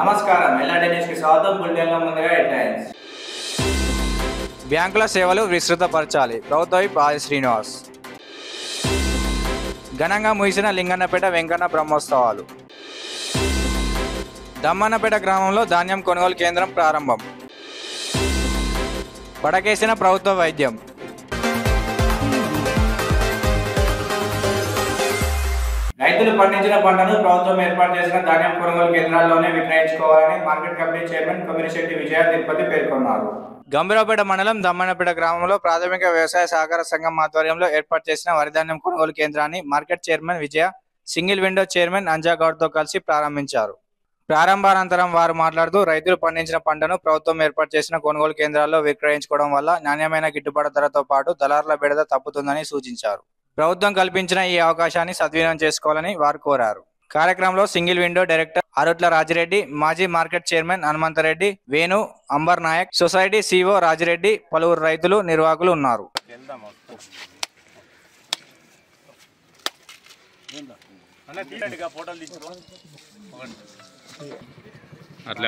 నమస్కారం ఎల్ఆర్డి న్యూస్కి స్వాగతం బులెటిన్లో ముందుగా హెడ్లైన్స్ బ్యాంకుల సేవలు విస్తృతపరచాలి ప్రభుత్వ విప్ ఆది శ్రీనివాస్ ఘనంగా ముగిసిన లింగన్నపేట వెంకన్న బ్రహ్మోత్సవాలు దమ్మన్నపేట గ్రామంలో ధాన్యం కొనుగోలు కేంద్రం ప్రారంభం పడకేసిన ప్రభుత్వ వైద్యం రైతులు పండించిన పంటను ప్రభుత్వం ఏర్పాటు చేసిన ధాన్యం కొనుగోలు కేంద్రాల్లోనే విక్రయించుకోవాలని market committee chairman Komirishetti Vijaya Tirupati పేర్కొన్నారు గంభీరావుపేట మండలం దమ్మన్నపేట గ్రామంలో ప్రాథమిక వ్యవసాయ సహకార సంఘం ఆధ్వర్యంలో ఏర్పాటు చేసిన వరిధాన్యం కొనుగోలు కేంద్రాన్ని market chairman Vijaya single window chairman Anja గౌడ్తో కలిసి ప్రారంభించారు ప్రారంభానంతరం వారు మాట్లాడుతూ రైతులు పండించిన పంటను ప్రభుత్వం ఏర్పాటు చేసిన కొనుగోలు కేంద్రాల్లో విక్రయించుకోవడం వల్ల నాణ్యమైన గిట్టుబాటు ధరతో పాటు దళారుల బెడద తప్పుతుందని సూచించారు ప్రభుత్వం కల్పించిన ఈ అవకాశాన్ని సద్వినియోగం చేసుకోవాలని వారు కోరారు కార్యక్రమంలో single window director Arutla Rajireddy మాజీ market chairman Hanumanthareddy Venu Ambar Nayak society C O Rajireddy పలువురు రైతులు నిర్వాహకులు ఉన్నారు అట్లే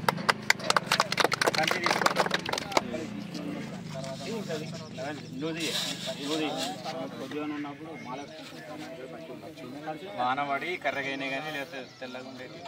వానబడి కర్రగైనా కానీ లేకపోతే తెల్లగా ఉండేది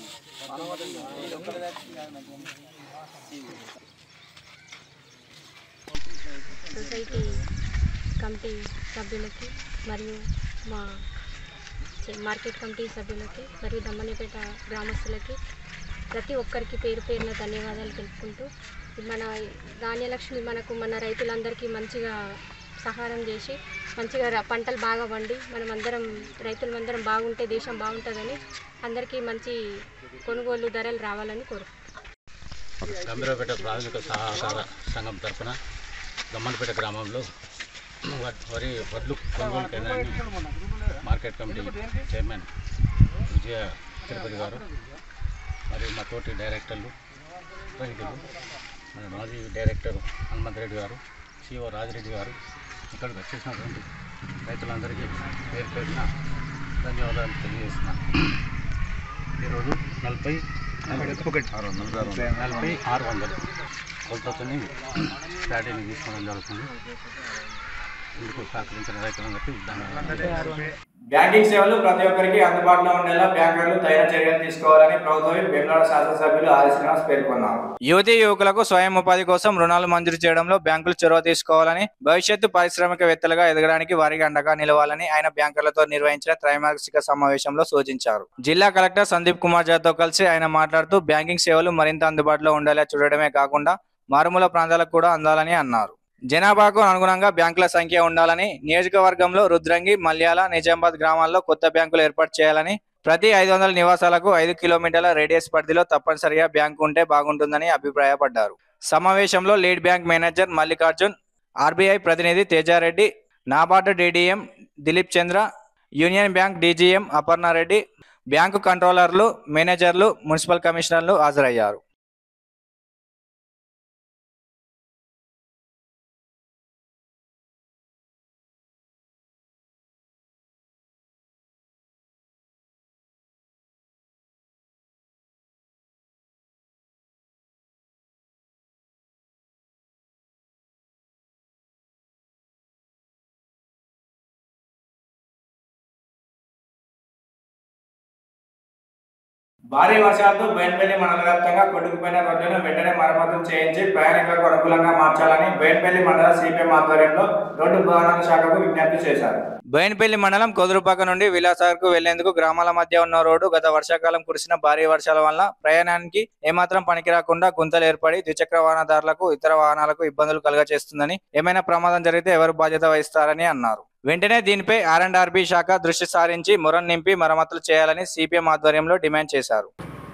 సొసైటీ కమిటీ సభ్యులకి మరియు మా చే- మార్కెట్ కమిటీ సభ్యులకి మరియు దమ్మనిపేట గ్రామస్తులకి ప్రతి ఒక్కరికి పేరు పేరున ధన్యవాదాలు తెలుపుకుంటూ మన ధాన్యలక్ష్మి మనకు మన రైతులందరికీ మంచిగా సహారం చేసి మంచిగా ర- పంటలు బాగా వండి మనం అందరం రైతులందరం బాగుంటే దేశం బాగుంటుందని అందరికీ మంచి కొనుగోలు ధరలు రావాలని కోరుకుంటున్నాను గంభీరపేట ప్రాథమిక సహకార సంఘం తరఫున దమ్మన్పేట గ్రామంలో వ- వరి వడ్లు కొనుగోలు కేంద్రాన్ని market committee chairman Vijaya Tirupati గారు మరియు మా తోటి డైరెక్టర్లు రైతులు మన మాజీ డైరెక్టర్ హనుమంత్ రెడ్డి గారు సిఓ రాజిరెడ్డి గారు ఇక్కడికి వచ్చేసినటువంటి రైతులందరికీ పేరు పేరున ధన్యవాదాలు తెలియజేస్తున్నాను ఈరోజు నలభై నలభై ఆరు వందలు కొలతతోని ప్యాటీని తీసుకోవడం జరుగుతుంది ఇందుకు సహకరించిన రైతులందరికీ ధన్యవాదాలు బ్యాంకింగ్ సేవలు ప్రతి ఒక్కరికి అందుబాటులో ఉండేలా బ్యాంకర్లు తగిన చర్యలు తీసుకోవాలని ప్రభుత్వ విప్ వేములవాడ శాసనసభ్యులు ఆది శ్రీనివాస్ పేర్కొన్నారు యువతీ యువకులకు స్వయం ఉపాధి కోసం రుణాలు మంజూరు చేయడంలో బ్యాంకులు చొరవ తీసుకోవాలని భవిష్యత్తు పారిశ్రామికవేత్తలుగా ఎదగడానికి వారికి అండగా నిలవాలని ఆయన బ్యాంకర్లతో నిర్వహించిన త్రైమాసిక సమావేశంలో సూచించారు జిల్లా కలెక్టర్ సందీప్ కుమార్ జాతో కలిసి ఆయన మాట్లాడుతూ బ్యాంకింగ్ సేవలు మరింత అందుబాటులో ఉండేలా చూడడమే కాకుండా మారుమూల ప్రాంతాలకు కూడా అందాలని అన్నారు జనాభాకు అనుగుణంగా బ్యాంకుల సంఖ్య ఉండాలని నియోజకవర్గంలో రుద్రంగి మల్యాల నిజామాబాద్ గ్రామాల్లో కొత్త బ్యాంకులు ఏర్పాటు చేయాలని ప్రతి ఐదు వందల నివాసాలకు ఐదు కిలోమీటర్ల రేడియస్ పరిధిలో తప్పనిసరిగా బ్యాంకు ఉంటే బాగుంటుందని అభిప్రాయపడ్డారు సమావేశంలో lead bank manager Mallikarjun RBI ప్రతినిధి Tejareddy NABARD DDM Dilip Chandra Union Bank DGM Aparnareddy bank కంట్రోలర్లు మేనేజర్లు మున్సిపల్ కమిషనర్లు హాజరయ్యారు భారీ వర్షాలతో బయన్పల్లి మండల వ్యాప్తంగా కొట్టుకుపోయిన రోడ్లను వెంటనే మరమ్మతులు చేయించి ప్రయాణికులకు అనుకూలంగా మార్చాలని బయన్పల్లి మండల సిపిఎం ఆధ్వర్యంలో రోడ్డు భవనాల శాఖకు విజ్ఞప్తి చేశారు బోయినపల్లి మండలం కొదురుపాక నుండి విలాసాగర్కు వెళ్లేందుకు గ్రామాల మధ్య ఉన్న రోడ్డు గత వర్షాకాలం కురిసిన భారీ వర్షాల వల్ల ప్రయాణానికి ఏమాత్రం పనికిరాకుండా గుంతలు ఏర్పడి ద్విచక్ర వాహనదారులకు ఇతర వాహనాలకు ఇబ్బందులు కలగచేస్తుందని ఏమైనా ప్రమాదం జరిగితే ఎవరు బాధ్యత వహిస్తారని అన్నారు వెంటనే దీనిపై ఆర్ అండ్ ఆర్బీ శాఖ దృష్టి సారించి మొరం నింపి మరమ్మతులు చేయాలని సిపిఎం ఆధ్వర్యంలో డిమాండ్ చేశారు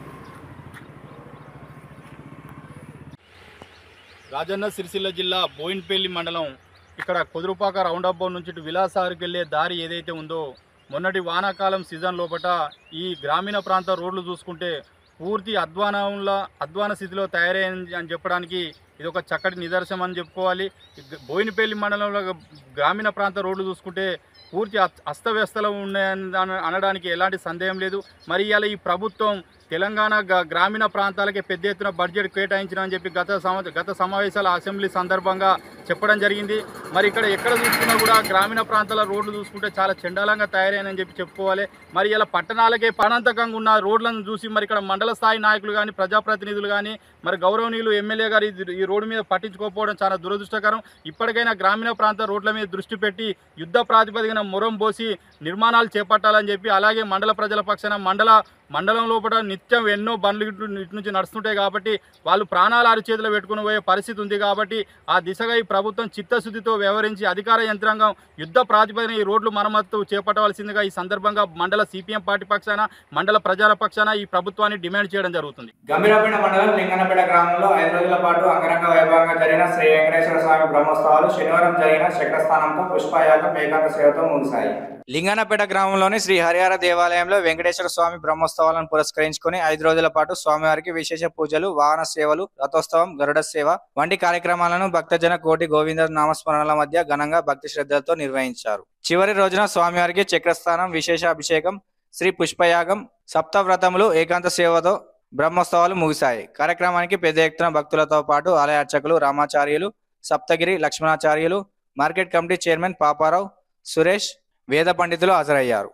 రాజన్న సిరిసిల్ల జిల్లా బోయిన్పల్లి మండలం ఇక్కడ కుదురుపాక రౌండ్ అబ్బౌ నుంచి ఇటు విలాసారికి వెళ్ళే దారి ఏదైతే ఉందో మొన్నటి వానాకాలం సీజన్ లోపట ఈ గ్రామీణ ప్రాంత రోడ్లు చూసుకుంటే పూర్తి అధ్వానంలా అధ్వాన స్థితిలో తయారైంది అని చెప్పడానికి ఇది ఒక చక్కటి నిదర్శనం అని చెప్పుకోవాలి ఈ గ- బోయినపల్లి మండలంలో గ- గ్రామీణ ప్రాంత రోడ్లు చూసుకుంటే పూర్తి అస్- అస్తవ్యస్తలో ఉన్నాయని అన- అనడానికి ఎలాంటి సందేహం లేదు మరి ఇవాళ ఈ ప్రభుత్వం తెలంగాణ గ- గ్రామీణ ప్రాంతాలకి పెద్ద ఎత్తున బడ్జెట్ కేటాయించినామని చెప్పి గత సమ గత సమావేశాల అసెంబ్లీ సందర్భంగా చెప్పడం జరిగింది మరి ఇక్కడ ఎక్కడ చూసుకున్నా కూడా గ్రామీణ ప్రాంతాల రోడ్లు చూసుకుంటే చాలా చండాలంగా తయారైనని చెప్పి చెప్పుకోవాలి మరి ఇలా పట్టణాలకే ప్రాణాంతకంగా ఉన్న రోడ్లను చూసి మరి ఇక్కడ మండల స్థాయి నాయకులు కానీ ప్రజాప్రతినిధులు కానీ మరి గౌరవనీయులు ఎమ్మెల్యే గారు ఇది- ఈ రోడ్డు మీద పట్టించుకోకపోవడం చాలా దురదృష్టకరం ఇప్పటికైనా గ్రామీణ ప్రాంత రోడ్ల మీద దృష్టి పెట్టి యుద్ధ ప్రాతిపదికన మొరం పోసి నిర్మాణాలు చేపట్టాలని చెప్పి అలాగే మండల ప్రజల పక్షాన మండల మండలం లోపల నిత్యం ఎన్నో బండ్లు ఇటు ఇటు నుంచి నడుస్తుంటాయి కాబట్టి వాళ్ళు ప్రాణాలు అరిచేతిలో పెట్టుకుని పోయే పరిస్థితి ఉంది కాబట్టి ఆ దిశగా ఈ ప్రభుత్వం చిత్తశుద్ధితో వ్యవహరించి అధికార యంత్రాంగం యుద్ధ ప్రాతిపదికన ఈ రోడ్లు మరమ్మతు చేపట్టవలసిందిగా ఈ సందర్భంగా మండల సిపిఎం పార్టీ పక్షాన మండల ప్రజల పక్షాన ఈ ప్రభుత్వాన్ని డిమాండ్ చేయడం జరుగుతుంది గంభీరపేట మండలం లింగనపేట గ్రామంలో ఐదు రోజుల పాటు అంగరంగ వైభవంగా జరిగిన శ్రీ వెంకటేశ్వర స్వామి బ్రహ్మోత్సవాలు శనివారం జరిగిన చక్రస్థానంతో పుష్పయాగం ఏకాంత సేవతో ముగిశాయి లింగనపేట గ్రామంలోని శ్రీ హరిహర దేవాలయంలో వెంకటేశ్వర స్వామి బ్రహ్మోత్సవాలను పురస్కరించుకుని ఐదు రోజుల పాటు స్వామివారికి విశేష పూజలు వాహన సేవలు రథోత్సవం గరుడ సేవ వంటి కార్యక్రమాలను భక్తజన కోటి గోవింద నామస్మరణల మధ్య ఘనంగా భక్తి శ్రద్ధలతో నిర్వహించారు చివరి రోజున స్వామివారికి చక్రస్థానం విశేష అభిషేకం శ్రీ పుష్పయాగం సప్తవ్రతములు ఏకాంత సేవతో బ్రహ్మోత్సవాలు ముగిశాయి కార్యక్రమానికి పెద్ద ఎత్తున భక్తులతో పాటు ఆలయ అర్చకులు Ramacharyulu Saptagiri Lakshmanacharyulu market committee chairman Paparao Suresh వేద పండితులు హాజరయ్యారు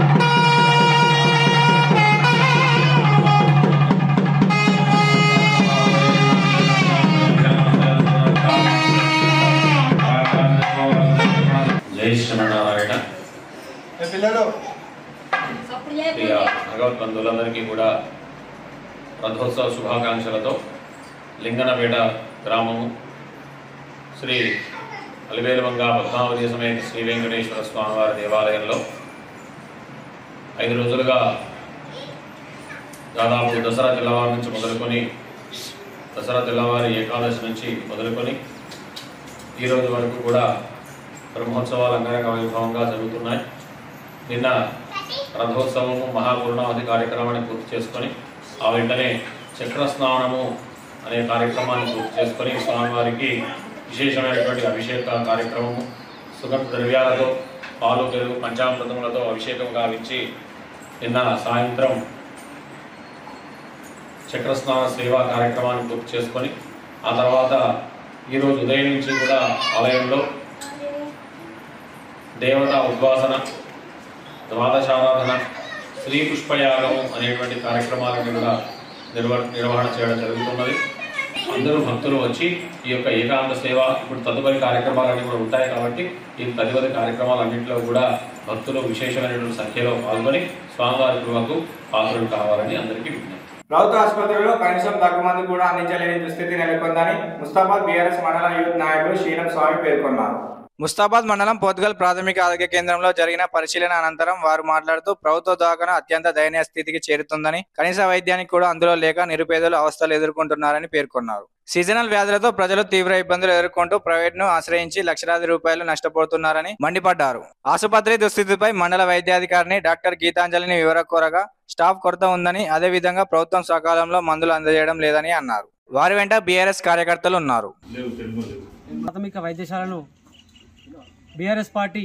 జై శ్రీమన్నారాయణ ప్రియ భగవద్బంధువులందరికీ కూడా రథోత్సవ శుభాకాంక్షలతో లింగనపేట గ్రామము శ్రీ అలివేలువంగ పద్మావతి సమేత శ్రీ వెంకటేశ్వర స్వామివారి దేవాలయంలో ఐదు రోజులుగా దాదాపు దసరా తెల్లవారి నుంచి మొదలుకొని దసరా తెల్లవారి ఏకాదశి నుంచి మొదలుకొని ఈ రోజు వరకు కూడా బ్రహ్మోత్సవాలు అంగరంగ వైభవంగా జరుగుతున్నాయి నిన్న రథోత్సవము మహాపూర్ణావతి కార్యక్రమాన్ని పూర్తి చేసుకొని ఆ వెంటనే చక్రస్నానము అనే కార్యక్రమాన్ని పూర్తి చేసుకొని స్వామివారికి విశేషమైనటువంటి అభిషేక కార్యక్రమము సుగంధ ద్రవ్యాలతో పాలు పెరుగు పంచామృతములతో అభిషేకం గావించి నిన్న సాయంత్రం చక్రస్నాన సేవా కార్యక్రమాన్ని పూర్తి చేసుకొని ఆ తర్వాత ఈరోజు ఉదయం నుంచి కూడా ఆలయంలో దేవతా ఉద్వాసన ద్వాదశారాధన శ్రీ పుష్పయాగము అనేటువంటి కార్యక్రమాలను కూడా నిర్వ నిర్వహణ చేయడం జరుగుతున్నది అందరూ భక్తులు వచ్చి ఈ యొక్క ఏకాంత సేవ ఇప్పుడు తదుపరి కార్యక్రమాలన్నీ కూడా ఉంటాయి కాబట్టి ఈ తదుపరి కార్యక్రమాలన్నింటిలో కూడా భక్తులు విశేషమైనటువంటి సంఖ్యలో పాల్గొని స్వామివారి కృపకు పాత్రలు కావాలని అందరికీ విజ్ఞప్తి ప్రభుత్వ ఆసుపత్రిలో కనీసం తక్కువ మంది కూడా అందించలేని దుస్థితి నెలకొందని ముస్తాబాద్ బీఆర్ఎస్ మండల యూత్ నాయకుడు శ్రీరం స్వామి పేర్కొన్నారు ముస్తాబాద్ మండలం పోత్గల్ ప్రాథమిక ఆరోగ్య కేంద్రంలో జరిగిన పరిశీలన అనంతరం వారు మాట్లాడుతూ ప్రభుత్వ దవాఖాన అత్యంత దయనీయ స్థితికి చేరుతుందని కనీస వైద్యానికి కూడా అందులో లేక నిరుపేదలు అవస్థలు ఎదుర్కొంటున్నారని పేర్కొన్నారు సీజనల్ వ్యాధులతో ప్రజలు తీవ్ర ఇబ్బందులు ఎదుర్కొంటూ ప్రైవేట్ ను ఆశ్రయించి లక్షలాది రూపాయలు నష్టపోతున్నారని మండిపడ్డారు ఆసుపత్రి దుస్థితిపై మండల వైద్యాధికారిని డాక్టర్ గీతాంజలిని వివర కోరగా స్టాఫ్ కొరత ఉందని అదే విధంగా ప్రభుత్వం సకాలంలో మందులు అందజేయడం లేదని అన్నారు వారి వెంట బీఆర్ఎస్ కార్యకర్తలు ఉన్నారు ప్రాథమిక వైద్యశాలను బీఆర్ఎస్ పార్టీ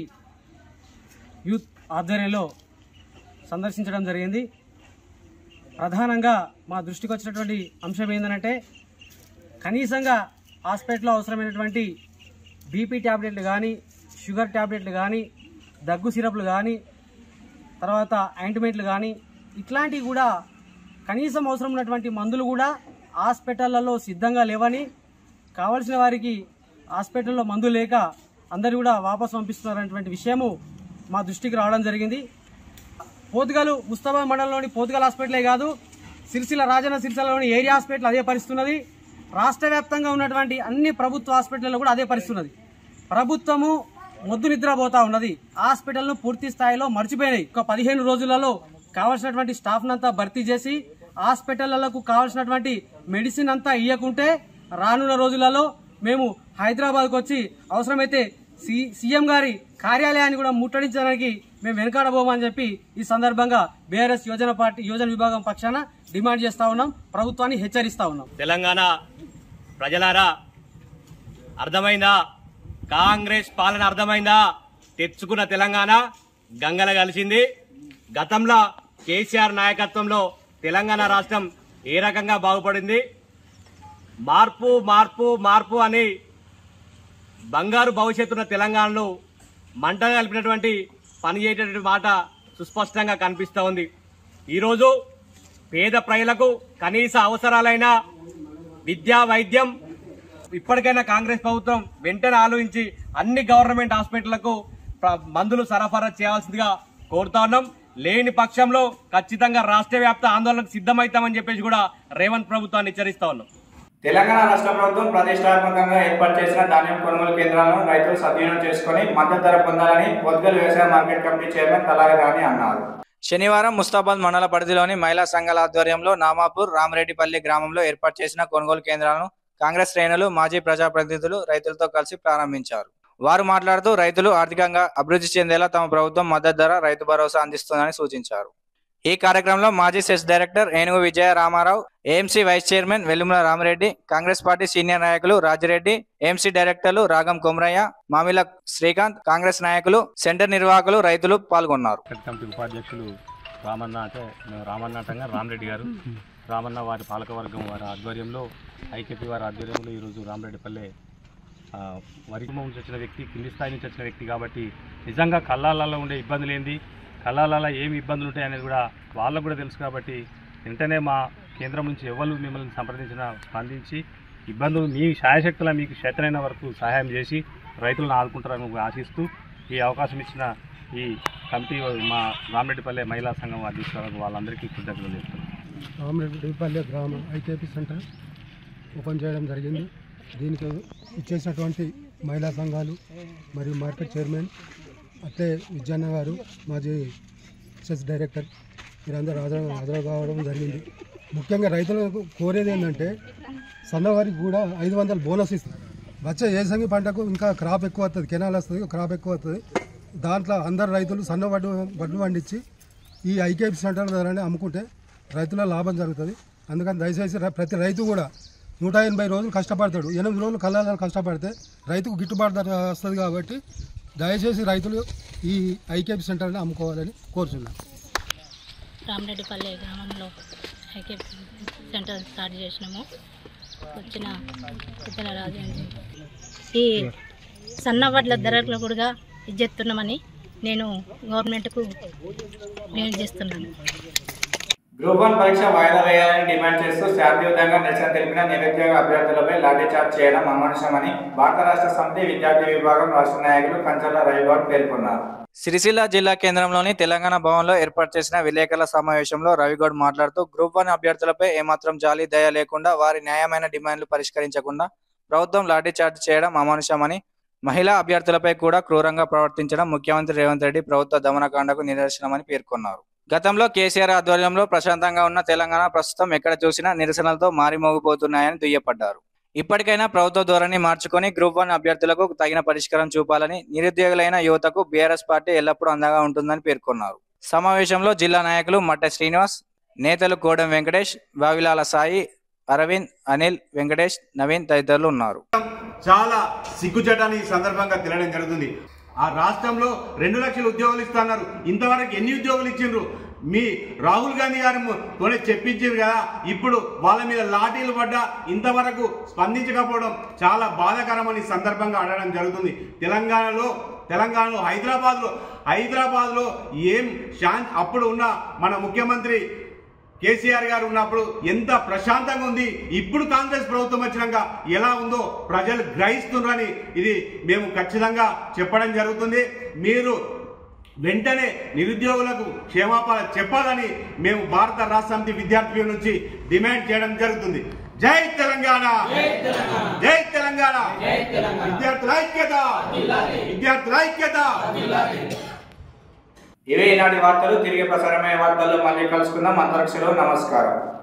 యూత్ ఆధ్వర్యంలో సందర్శించడం జరిగింది ప్రధానంగా మా దృష్టికి వచ్చినటువంటి అంశం ఏంటంటే కనీసంగా హాస్పిటల్లో అవసరమైనటువంటి బీపీ ట్యాబ్లెట్లు కానీ షుగర్ ట్యాబ్లెట్లు కానీ దగ్గు సిరప్లు కానీ తర్వాత ఆయింట్మెంట్లు కానీ ఇట్లాంటివి కూడా కనీసం అవసరం ఉన్నటువంటి మందులు కూడా హాస్పిటళ్లలో సిద్ధంగా లేవని కావలసిన వారికి హాస్పిటల్లో మందులు లేక అందరు కూడా వాపసు పంపిస్తున్నారనేటువంటి విషయము మా దృష్టికి రావడం జరిగింది పోతుగలు ముస్తాబాద్ మండలంలోని పోతుగల్ హాస్పిటలే కాదు సిరిసిల్ల రాజన్న సిరిసిల్లలోని ఏరియా హాస్పిటల్ అదే పరిస్థితి ఉన్నది రాష్ట్ర వ్యాప్తంగా ఉన్నటువంటి అన్ని ప్రభుత్వ హాస్పిటల్లో కూడా అదే పరిస్థితి ఉన్నది ప్రభుత్వము మొద్దు నిద్రపోతా ఉన్నది హాస్పిటల్ను పూర్తి స్థాయిలో మర్చిపోయినాయి ఒక పదిహేను రోజులలో కావాల్సినటువంటి స్టాఫ్ అంతా భర్తీ చేసి హాస్పిటళ్లకు కావాల్సినటువంటి మెడిసిన్ అంతా ఇవ్వకుంటే రానున్న రోజులలో మేము హైదరాబాద్కు వచ్చి అవసరమైతే సి సీఎం గారి కార్యాలయాన్ని కూడా ముట్టడించడానికి మేము వెనకాడబోమని చెప్పి ఈ సందర్భంగా బీఆర్ఎస్ యోజన పార్టీ యోజన విభాగం పక్షాన డిమాండ్ చేస్తా ఉన్నాం ప్రభుత్వాన్ని హెచ్చరిస్తా ఉన్నాం తెలంగాణ ప్రజలారా అర్థమైందా కాంగ్రెస్ పాలన అర్థమైందా తెచ్చుకున్న తెలంగాణ గంగల కలిసింది గతంలో కేసీఆర్ నాయకత్వంలో తెలంగాణ రాష్ట్రం ఏ రకంగా బాగుపడింది మార్పు మార్పు మార్పు అని బంగారు భవిష్యత్తున్న తెలంగాణను మంట కలిపినటువంటి పని చేసేటువంటి మాట సుస్పష్టంగా కనిపిస్తూ ఉంది ఈరోజు పేద ప్రజలకు కనీస అవసరాలైన విద్యా వైద్యం ఇప్పటికైనా కాంగ్రెస్ ప్రభుత్వం వెంటనే ఆలోచించి అన్ని గవర్నమెంట్ హాస్పిటళ్లకు ప్ర- మందులు సరఫరా చేయాల్సిందిగా కోరుతా ఉన్నాం లేని పక్షంలో ఖచ్చితంగా రాష్ట్ర వ్యాప్త ఆందోళనకు సిద్ధమవుతామని చెప్పేసి కూడా రేవంత్ ప్రభుత్వాన్ని హెచ్చరిస్తా ఉన్నాం తెలంగాణ రాష్ట్ర ప్రభుత్వం ప్రతిష్టాత్మకంగా ఏర్పాటు చేసిన ధాన్యం కొనుగోలు కేంద్రాలను రైతులు సద్వినియోగం చేసుకుని మద్దతు ధర పొందాలని పొద్దుగల్ వ్యవసాయ market committee chairman Talari Rani అన్నారు శనివారం ముస్తాబాద్ మండల పరిధిలోని మహిళా సంఘాల ఆధ్వర్యంలో నామాపూర్ రామరెడ్డిపల్లి గ్రామంలో ఏర్పాటు చేసిన కొనుగోలు కేంద్రాలను కాంగ్రెస్ శ్రేణులు మాజీ ప్రజాప్రతినిధులు రైతులతో కలిసి ప్రారంభించారు వారు మాట్లాడుతూ రైతులు ఆర్థికంగా అభివృద్ధి చెందేలా తమ ప్రభుత్వం మద్దతు ధర రైతు భరోసా అందిస్తుందని సూచించారు ఈ కార్యక్రమంలో మాజీ cess director Enugu Vijaya Ramarao AMC vice chairman Vellumula Ramareddy Congress party senior నాయకులు రాజిరెడ్డి ఏఎంసీ డైరెక్టర్లు రాగం కొమరయ్య మామిల శ్రీకాంత్ కాంగ్రెస్ నాయకులు సెంటర్ నిర్వాహకులు రైతులు పాల్గొన్నారు మార్కెట్ కమిటీ ఉపాధ్యక్షులు రామన్న అంటే మేము రామన్న అంటంగా రామరెడ్డి గారు రామన్న వారి పాలకవర్గం వారి ఆధ్వర్యంలో ఐకేపీ వారి ఆధ్వర్యంలో ఈరోజు రామరెడ్డిపల్లె ఆ, వరి కుటుంబం నుంచి వచ్చిన వ్యక్తి కింది స్థాయి నుంచి వచ్చిన వ్యక్తి కాబట్టి నిజంగా కళ్ళాలలో ఉండే ఇబ్బందులు ఏంది కళ్ళాలలో ఏమి ఇబ్బందులు ఉంటాయి అనేది కూడా వాళ్ళకు కూడా తెలుసు కాబట్టి వెంటనే మా కేంద్రం నుంచి ఎవరు మిమ్మల్ని సంప్రదించినా స్పందించి ఇబ్బందులు మీ శాయశక్తుల మీకు చేతనైన వరకు సహాయం చేసి రైతులను ఆదుకుంటారని ఆశిస్తూ ఈ అవకాశం ఇచ్చిన ఈ కమిటీ మా రామరెడ్డిపల్లె మహిళా సంఘం అధ్యక్షులకు వాళ్ళందరికీ కృతజ్ఞతలు చెప్తున్నాను రామరెడ్డిపల్లె గ్రామ ఐకేపీ సెంటర్ ఓపెన్ చేయడం జరిగింది దీనికి ఇచ్చేసినటువంటి మహిళా సంఘాలు మరియు మార్కెట్ చైర్మన్ అట్లే విజయన్న గారు మాజీ సెస్ డైరెక్టర్ మీరందరూ హాజరు హాజరు కావడం జరిగింది ముఖ్యంగా రైతులకు కోరేది ఏంటంటే సన్నవారికి కూడా ఐదు వందల బోనస్ ఇస్తుంది వచ్చే ఏసంగి పంటకు ఇంకా క్రాప్ ఎక్కువ వస్తుంది కెనాల్ వస్తుంది క్రాప్ ఎక్కువ వస్తుంది దాంట్లో అందరు రైతులు సన్న వడ్డు వడ్డు పండించి ఈ ఐకేపీ సెంటర్ ద్వారానే అమ్ముకుంటే రైతుల లాభం జరుగుతుంది అందుకని దయచేసి ర- ప్రతి రైతు కూడా నూట ఎనభై రోజులు కష్టపడతాడు ఎనిమిది రోజులు కళ్ళాలని కష్టపడితే రైతుకు గిట్టుబాటు ధర వస్తుంది కాబట్టి దయచేసి రైతులు ఈ ఐకేపీ సెంటర్ని అమ్ముకోవాలని కోరుతున్నాను రామరెడ్డిపల్లె గ్రామంలో ఐకే సెంటర్ స్టార్ట్ చేసినాము వచ్చిన ఇతర రాజు ఈ సన్న వడ్ల ధరలు కూడా ఇచ్చేస్తున్నామని నేను గవర్నమెంట్కు నేను చేస్తున్నాను గ్రూప్ వన్ పరీక్ష వాయిదా వేయాలని డిమాండ్ చేస్తూ శాంతియుతంగా నిరసన తెలిపిన నిరుద్యోగ అభ్యర్థులపై లాఠీచార్జ్ చేయడం అమానుషమని భారత రాష్ట్ర సమితి విద్యార్థి విభాగం రాష్ట్ర నాయకులు కంచర్ల రవిగౌడ్ పేర్కొన్నారు సిరిసిల్ల జిల్లా కేంద్రంలోని తెలంగాణ భవన్లో ఏర్పాటు చేసిన విలేకరుల సమావేశంలో రవిగౌడ్ మాట్లాడుతూ గ్రూప్ వన్ అభ్యర్థులపై ఏమాత్రం జాలి దయ లేకుండా వారి న్యాయమైన డిమాండ్లు పరిష్కరించకుండా ప్రభుత్వం లాఠీచార్జ్ చేయడం అమానుషమని మహిళా అభ్యర్థులపై కూడా క్రూరంగా ప్రవర్తించడం ముఖ్యమంత్రి రేవంత్ రెడ్డి ప్రభుత్వ దమనకాండకు నిదర్శనమని పేర్కొన్నారు గతంలో కేసీఆర్ ఆధ్వర్యంలో ప్రశాంతంగా ఉన్న తెలంగాణ ప్రస్తుతం ఎక్కడ చూసినా నిరసనలతో మారిమోగిపోతున్నాయని దుయ్యపడ్డారు ఇప్పటికైనా ప్రభుత్వ ధోరణి మార్చుకొని గ్రూప్ వన్ అభ్యర్థులకు తగిన పరిష్కారం చూపాలని నిరుద్యోగులైన యువతకు బీఆర్ఎస్ పార్టీ ఎల్లప్పుడూ అండగా ఉంటుందని పేర్కొన్నారు సమావేశంలో జిల్లా నాయకులు మట్ట శ్రీనివాస్ నేతలు కోడం వెంకటేష్ వావిలాల సాయి అరవింద్ అనిల్ వెంకటేష్ నవీన్ తదితరులు ఉన్నారు చాలా సిగ్గుచేటాన్ని ఈ సందర్భంగా తెలియడం జరుగుతుంది ఆ రాష్ట్రంలో రెండు లక్షల ఉద్యోగాలు ఇస్తున్నారు ఇంతవరకు ఎన్ని ఉద్యోగాలు ఇచ్చిండ్రు మీ రాహుల్ గాంధీ గారు తోనే చెప్పించారు కదా ఇప్పుడు వాళ్ళ మీద లాఠీలు పడ్డా ఇంతవరకు స్పందించకపోవడం చాలా బాధాకరమని ఈ సందర్భంగా అడగడం జరుగుతుంది తెలంగాణలో తెలంగాణలో హైదరాబాద్లో హైదరాబాద్లో ఏం శాంతి అప్పుడు ఉన్న మన ముఖ్యమంత్రి కేసీఆర్ గారు ఉన్నప్పుడు ఎంత ప్రశాంతంగా ఉంది ఇప్పుడు కాంగ్రెస్ ప్రభుత్వం వచ్చినాక ఎలా ఉందో ప్రజలు గ్రహిస్తున్నారని ఇది మేము ఖచ్చితంగా చెప్పడం జరుగుతుంది మీరు వెంటనే నిరుద్యోగులకు క్షేమాపణ చెప్పాలని మేము భారత రాష్ట్ర సమితి విద్యార్థుల నుంచి డిమాండ్ చేయడం జరుగుతుంది జై తెలంగాణ జై తెలంగాణ విద్యార్థుల ఐక్యత విద్యార్థుల ఐక్యత ఇవే ఈనాటి వార్తలు తిరిగి ప్రసారమయ్యే వార్తల్లో మళ్ళీ కలుసుకుందాం అంతరిక్షలో నమస్కారం